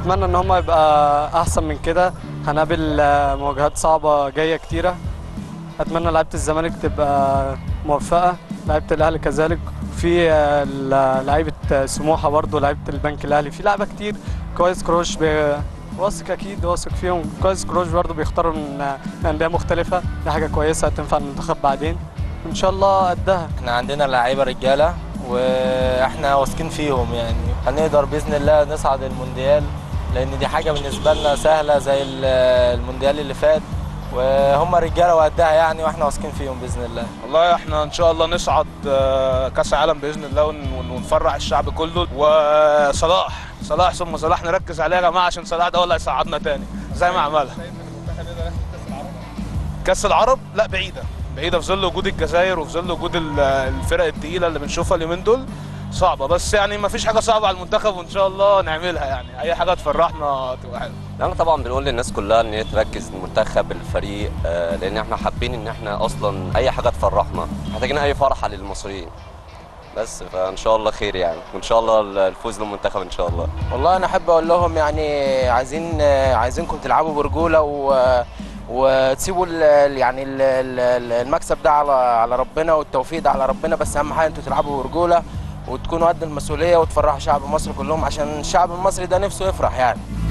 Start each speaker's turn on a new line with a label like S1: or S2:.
S1: اتمنى ان هم يبقى احسن من كده هنقابل آه، مواجهات صعبه جايه كتيره اتمنى لعيبه الزمالك تبقى موفقه لعيبه الاهلي كذلك في آه، ل- لعيبه آه، سموحه برضو لعيبه البنك الاهلي في لعيبه كتير كويس كروش بي... واثق اكيد واثق فيهم كويس كروش برضو بيختاروا من آه، انديه مختلفه دي حاجه كويسه هتنفع المنتخب بعدين ان شاء الله قدها
S2: احنا عندنا لعيبه رجاله واحنا واثقين فيهم يعني هنقدر باذن الله نصعد المونديال لان دي حاجه بالنسبه لنا سهله زي ال- المونديال اللي فات وهم رجاله وقدها يعني واحنا واثقين فيهم باذن الله
S3: والله احنا ان شاء الله نصعد آه، كاس عالم باذن الله ون- ون- ونفرح الشعب كله وصلاح صلاح ثم صلاح نركز عليه يا جماعه عشان صلاح ده هو اللي هيصعدنا تاني زي ما عملها كاس العرب لا بعيده بعيده في ظل وجود الجزائر وفي ظل وجود ال- الفرق التقيله اللي بنشوفها اليومين دول صعبه بس يعني ما فيش حاجه صعبه على المنتخب وان شاء الله نعملها يعني اي حاجه تفرحنا تبقى حلوه
S4: احنا طبعا بنقول للناس كلها ان هي تركز المنتخب الفريق آه، لان احنا حابين ان احنا اصلا اي حاجه تفرحنا محتاجين اي فرحه للمصريين بس فان شاء الله خير يعني وان شاء الله الفوز للمنتخب ان شاء الله
S2: والله انا احب اقول لهم يعني عايزين عايزينكم تلعبوا برجوله و وتسيبوا ال- يعني ال- ال- المكسب ده على على ربنا والتوفيق ده على ربنا بس اهم حاجه انتوا تلعبوا برجوله وتكونوا قد المسؤوليه وتفرحوا شعب مصر كلهم عشان الشعب المصري ده نفسه يفرح يعني